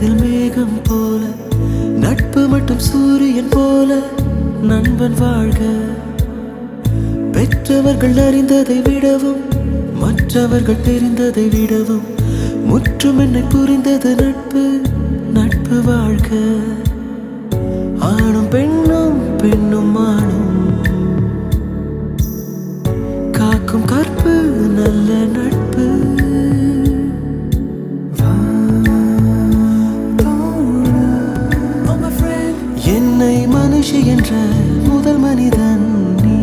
மனதில் மேகம் போல நட்பு மட்டும் சூரியன் போல நண்பன் வாழ்க பெற்றவர்கள் அறிந்ததை விடவும் மற்றவர்கள் தெரிந்ததை விடவும் முற்றும் என்னை புரிந்தது நட்பு நட்பு வாழ்க ஆணும் பெண்ணும் பெண்ணும் ஆணும் காக்கும் கற்பு நல்ல நட்பு என்னை மனுஷி என்ற முதல் மனிதன் நீ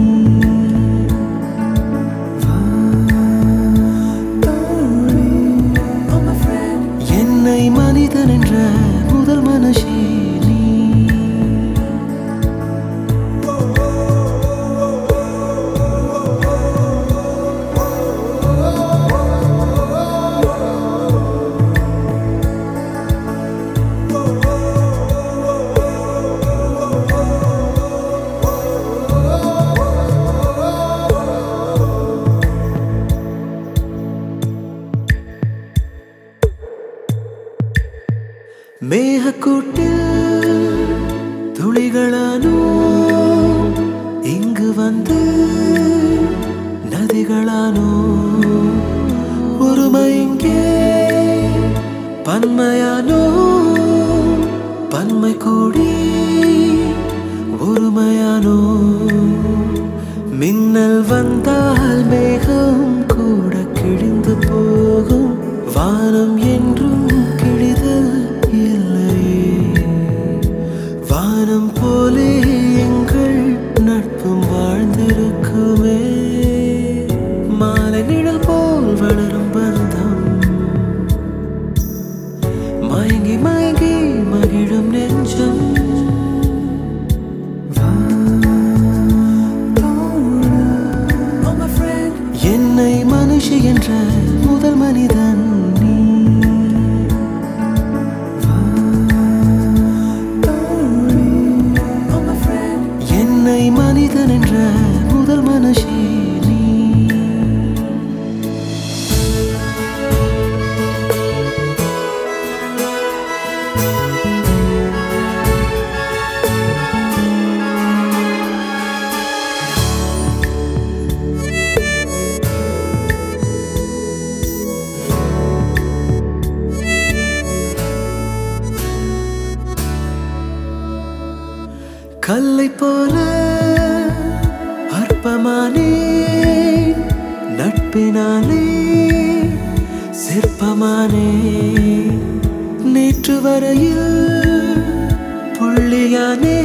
என்னை மனிதன் என்ற முதல் மனுஷி நீ மேகக்கூட்டில் துளிகளானோ இங்கு வந்து நதிகளானோ ஒருமை இங்கே பன்மையானோ பன்மை கூடி ஒருமையானோ மின்னல் வந்தால் மேகம் கூட கிழிந்து போகும் வானம் என்றும் கிழிதல் இல்லையே வானம் போலே எங்கள் நட்பும் வாழ்ந்திருக்குமே மாலை நிழல் போல் வளரும் பந்தம் மயங்கி மயங்கி மகிழும் நெஞ்சம் என்னை மனுஷி என்ற முதல் மனிதன் நீ என்னை மனிதன் என்ற முதல் மனுஷி நீ கல்லை போல அற்பமானே நட்பினாலே சிற்பமானே நேற்று வரையில் புள்ளியானே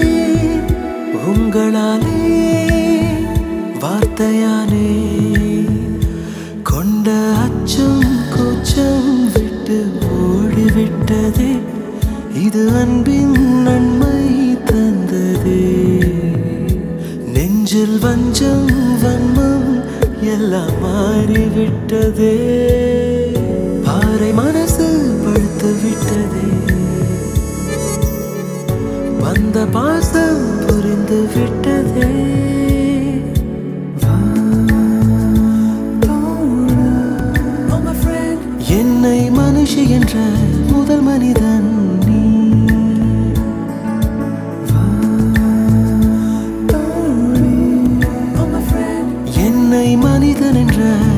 உங்களாலே வார்த்தையானே கொண்ட அச்சம் கூச்சம் விட்டு ஓடிவிட்டதே இது அன்பின் நன்மை தந்ததே நெஞ்சில் வஞ்சம் வன்மம் எல்லாம் மாறிவிட்டதே பாறை மனசு படுத்து விட்டதே வந்த பாசம் புரிந்து விட்டதே என்னை மனுஷி என்ற முதல் மனிதன் நீ என்னை மனிதன் என்ற